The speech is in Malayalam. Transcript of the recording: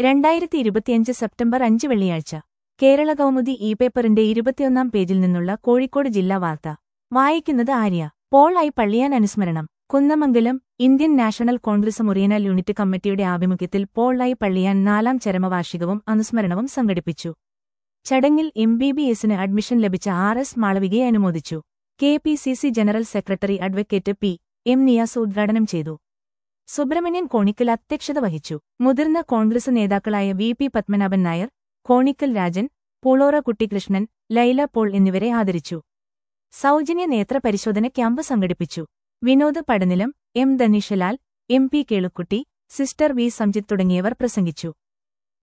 രണ്ടായിരത്തി ഇരുപത്തിയഞ്ച് സെപ്റ്റംബർ അഞ്ച് വെള്ളിയാഴ്ച കേരള കൗമുദി ഇ പേപ്പറിന്റെ ഇരുപത്തിയൊന്നാം പേജിൽ നിന്നുള്ള കോഴിക്കോട് ജില്ലാ വാർത്ത വായിക്കുന്നത് ആര്യ പോൾ ഐ പള്ളിയാൻ അനുസ്മരണം Kunnamangalam Indian National Congress Muriyanal unit കമ്മിറ്റിയുടെ ആഭിമുഖ്യത്തിൽ പോൾ ഐ പള്ളിയാൻ നാലാം ചരമവാർഷികവും അനുസ്മരണവും സംഘടിപ്പിച്ചു ചടങ്ങിൽ എം ബി ബി എസിന് അഡ്മിഷൻ ലഭിച്ച ആർ എസ് മാളവികയെ അനുമോദിച്ചു K P C C general secretary advocate P M Niyas ഉദ്ഘാടനം ചെയ്തു സുബ്രഹ്മണ്യൻ കോണിക്കൽ അധ്യക്ഷത വഹിച്ചു മുതിർന്ന കോൺഗ്രസ് നേതാക്കളായ വി പി പത്മനാഭൻ നായർ കോണിക്കൽ രാജൻ പുളോറ കുട്ടികൃഷ്ണൻ ലൈല പോൾ എന്നിവരെ ആദരിച്ചു സൗജന്യ നേത്ര പരിശോധന ക്യാമ്പ് സംഘടിപ്പിച്ചു Vinod Padanilam M Dhaneeshlal M P Kelukutty sister V Samjith തുടങ്ങിയവർ പ്രസംഗിച്ചു